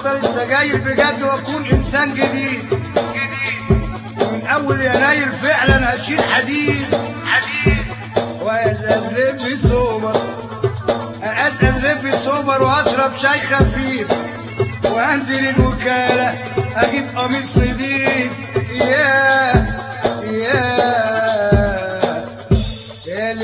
ابطل السجاير بجد واكون انسان جديد من اول يناير فعلا هشيل حديد حديد وازاز لبي سوبر ازاز لبي سوبر واشرب شاي خفيف وانزل الوكاله اجيب قميص نضيف يا يا يا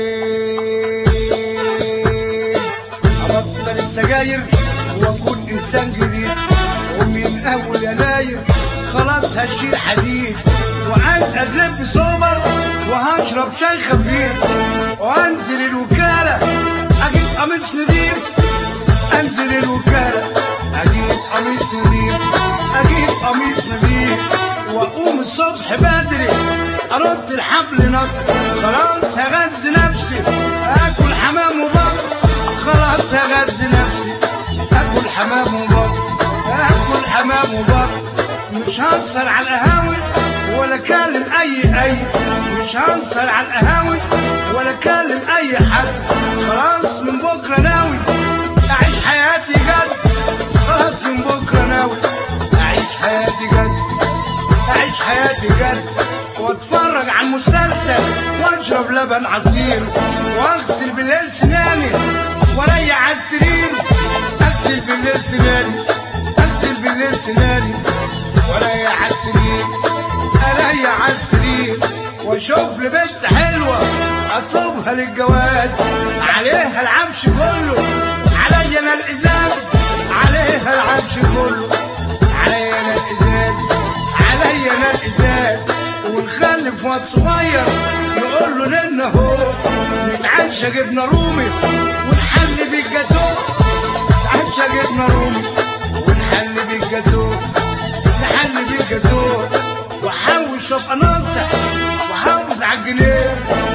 ليل ابطل السجاير واكون انسان جديد ومن اول يناير خلاص هشيل حديد وانزل لب سوبر وهشرب شاي خفيف وانزل الوكاله اجيب قميص نضيف انزل الوكاله اجيب قميص نضيف اجيب قميص نضيف واقوم الصبح بدري انط الحبل نط خلاص هغذي نفسي اكل حمام وبط خلاص هغذي نفسي اكل حمام وبط اكل حمام وبط مش هنصل على القهاوي ولا اكلم اي اي مش هنصل على القهاوي ولا اكلم اي حد خلاص من بكره ناوي اعيش حياتي جد خلاص من بكره ناوي اعيش حياتي جد اعيش حياتي جد واتفرج على المسلسل واشرب لبن عصير واغسل بالليل سناني واريح على السرير اغسل بالليل سناني اغسل بالليل سناني واريح على السرير اريح على السرير واشوف لي بنت حلوه اطلبها للجواز عليها العفش كله عليا انا الازاز عليها العفش كله عليا انا الازاز عليا انا الازاز ونخلف واد صغير نقول له لنا هو نتعشى جبنه رومي ونحل بالجاتوه نتعشى جبنه رومي ونحل بالجاتوه نحل بالجاتوه واحوش ابقى ناصح واحافظ على الجنيه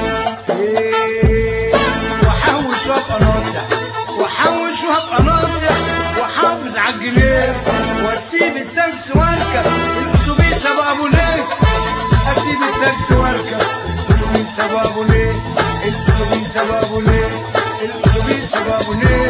إيه، واحوش وابقى ناصح واحوش وابقى ناصح واحافظ على الجنيه واسيب التاكسي واركب الاتوبيس ابو ابو ليه اسيب التاكسي واركب الاتوبيس ابو ابو ليه الاتوبيس ابو ابو ليه الاتوبيس ابو ابو ليه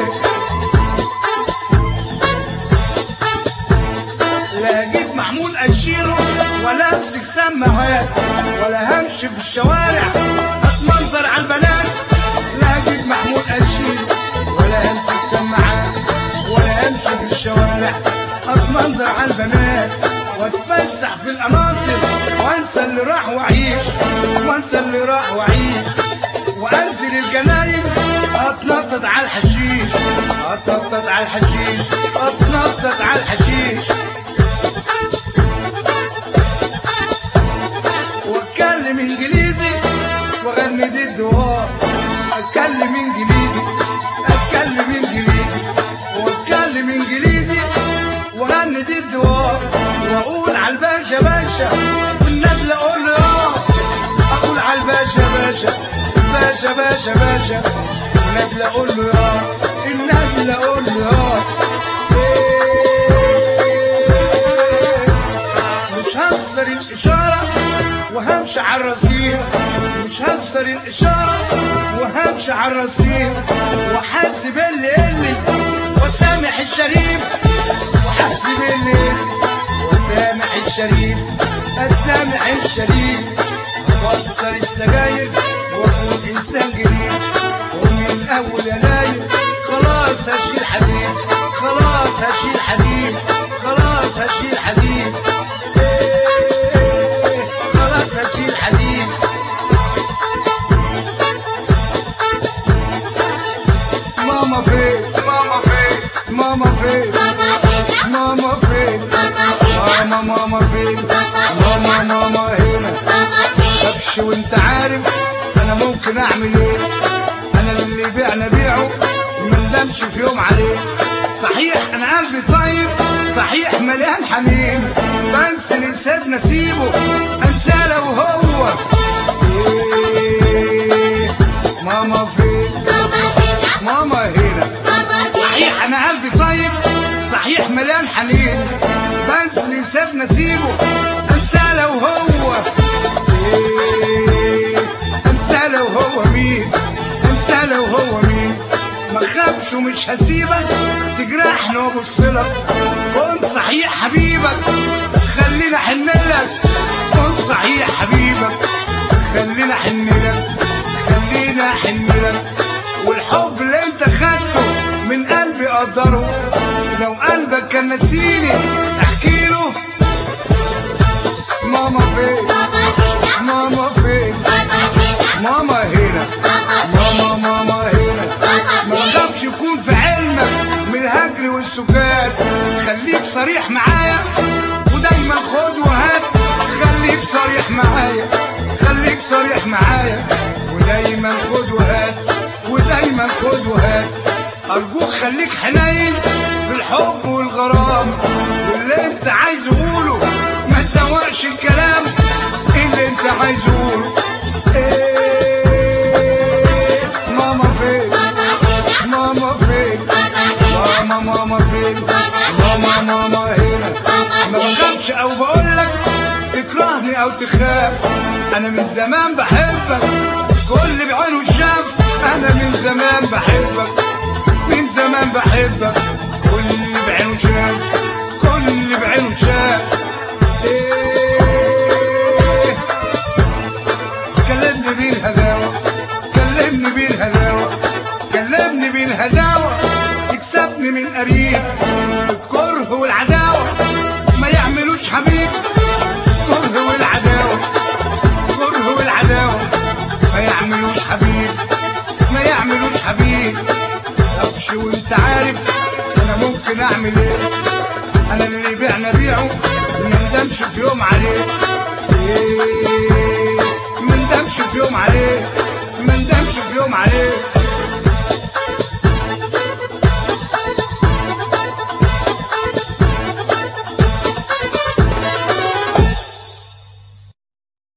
لا هجيب محمول اشيله ولا امسك سماعات ولا همشي في الشوارع اتمنظر على البنات لا هجيب محمول اشيله ولا همسك سماعات ولا امشي في الشوارع اتمنظر على البنات واتفسح في القناطر وانسى اللي راح واعيش وانسى اللي راح واعيش وانزل الجناين اتنطط على الحشيش اتنطط على الحشيش اتنطط على الحشيش واتكلم انجليزي واغني دي الدوار اتكلم انجليزي اتكلم انجليزي واتكلم انجليزي واغني دي الدوار واقول على الباشا باشا والنبل اقول له اه اقول على الباشا باشا باشا باشا باشا النبل اقول له اه النبل اقول له اه إيه. مش هكسر الإشارة وهمشي على الرصيف مش هكسر الإشارة وهمشي على الرصيف وحاسب اللي اللي وسامح الشريف وحاسب اللي اللي وسامح الشريف السامح الشريف بطل السجاير واكون انسان جديد ومن اول يناير خلاص هشيل حديد خلاص هشيل حديد خلاص هشيل حديد إيه، خلاص هشيل حديد ماما فين ماما فين ماما فين ماما فين ماما ماما فين ماما ماما هنا كبش وانت عارف انا ممكن اعمل ايه انا اللي بيعنا بيعه ما ندمش في يوم عليه صحيح انا قلبي طيب صحيح مليان حنين بنس اللي سيبنا سيبه انساه لو هو إيه ماما فين ماما هنا صحيح انا قلبي طيب صحيح مليان حنين بنس اللي سيبنا سيبه انساه لو هو إيه انساه لو هو مين انساه لو هو مين ما خافش ومش هسيبك تجرحني وابص لك وانسى صحيح حبيبك خلينا حن لك كن صحيح حبيبك خلينا حن لك خلينا حن لك والحب اللي انت خدته من قلبي قدره لو قلبك كان نسيني احكي له ماما فين ماما فين ماما هنا ماما ماما هنا ما تغابش يكون في علمك من الهجر والسكات خليك صريح معايا ودايما خد وهات خليك صريح معايا خليك صريح معايا ودايما خد وهات ودايما خد وهات ارجوك خليك حنين في الحب والغرام واللي انت عايز قوله ما تسوقش الكلام اللي انت عايز قوله ايه ماما فين ماما فين ماما ماما فين ماما ماما هنا ما بخافش او بقول لك تكرهني او تخاف انا من زمان بحبك كل بعينه شاف انا من زمان بحبك من زمان بحبك كل بعينه شاف كل بعينه شاف إيه كلمني بالهداوة كلمني بالهداوة كلمني بالهداوة تكسبني من قريب الكره والعداوة ما يعملوش حبيب كره والعداوة كره والعداوة ما يعملوش حبيب ما يعملوش حبيب طبش وانت عارف انا ممكن اعمل ايه انا اللي يبيعنا بيعه ما ندمش في يوم عليه إيه، ما ندمش في يوم عليه ما ندمش في يوم عليه